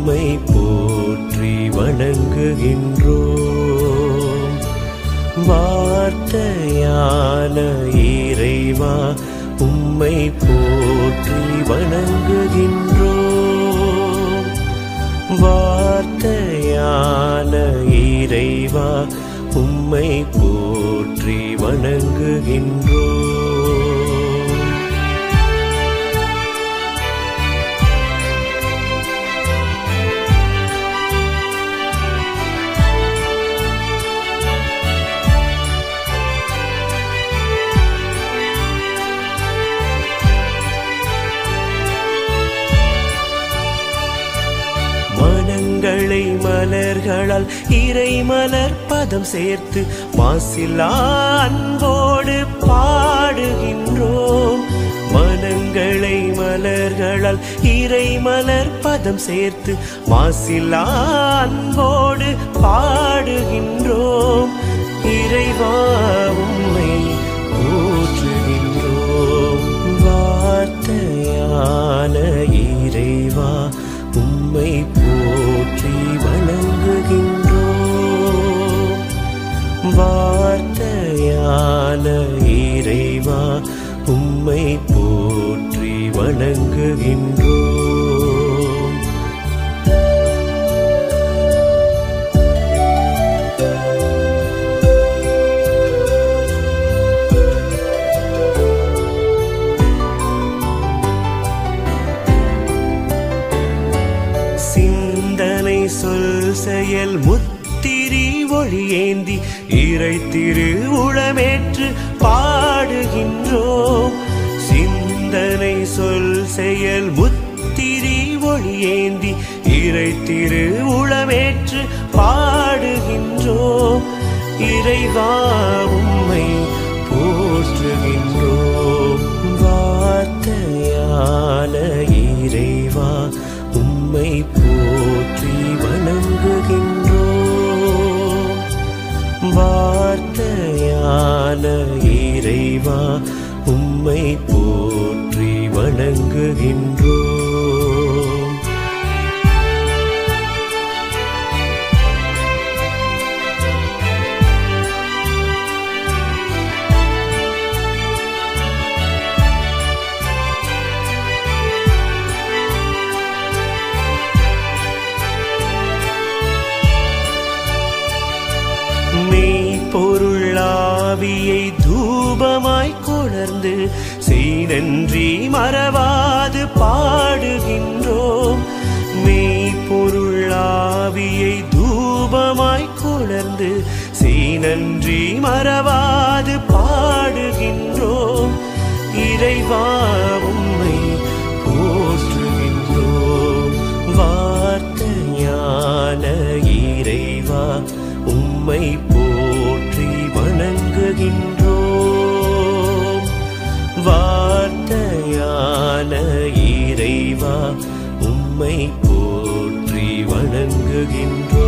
உம்மை போற்றி வணங்குகின்றோம் வார்த்தையான இறைவா உம்மை போற்றி வணங்குகின்றோம் வார்த்தையான இறைவா உம்மை போற்றி வணங்குகின்றோம் மனங்களை மலர்களால் இறை மலர் பதம் சேர்த்து மாசில்லா அன்போடு பாடுகின்றோம் மனங்களை மலர்களால் இறை மலர் பதம் சேர்த்து மாசில்லா அன்போடு பாடுகின்றோம் இறைவா உம்மை போற்றுகின்றோம் வார்த்தையான இறைவா உம்மை போற்றி வணங்குகின்றோம் வார்த்தையான இறைவா உம்மை போற்றி வணங்குகின்றோம் சிந்தனை சொல் செயல் முத்திரி ஒளியேந்தி இறை திரு உளமேற்று பாடுகின்றோம் சிந்தனை சொல் செயல் முத்திரி ஒளியேந்தி இறை திரு உளமேற்று பாடுகின்றோம் இறைவா உம்மை போற்றுகின்றோம் வார்த்தையான இறைவா உம்மை போற்றி வணங்குகின்றோம் வார்த்தையான இறைவா உம்மை போற்றி வணங்குகின்றோம் மெய்ப்பொருளாவியை தூபமாய் கொணர்ந்து செய்நன்றி மறவாது பாடுகின்றோம் மெய்ப்பொருளாவியை தூபமாய் கொணர்ந்து செய்நன்றி மறவாது பாடுகின்றோம் இறைவா உம்மை போற்றுகின்றோம் வார்த்தையான இறைவா உம்மை போற்றி வணங்குகின்றோம் வார்த்தையான இறைவா உம்மை போற்றி வணங்குகின்றோம்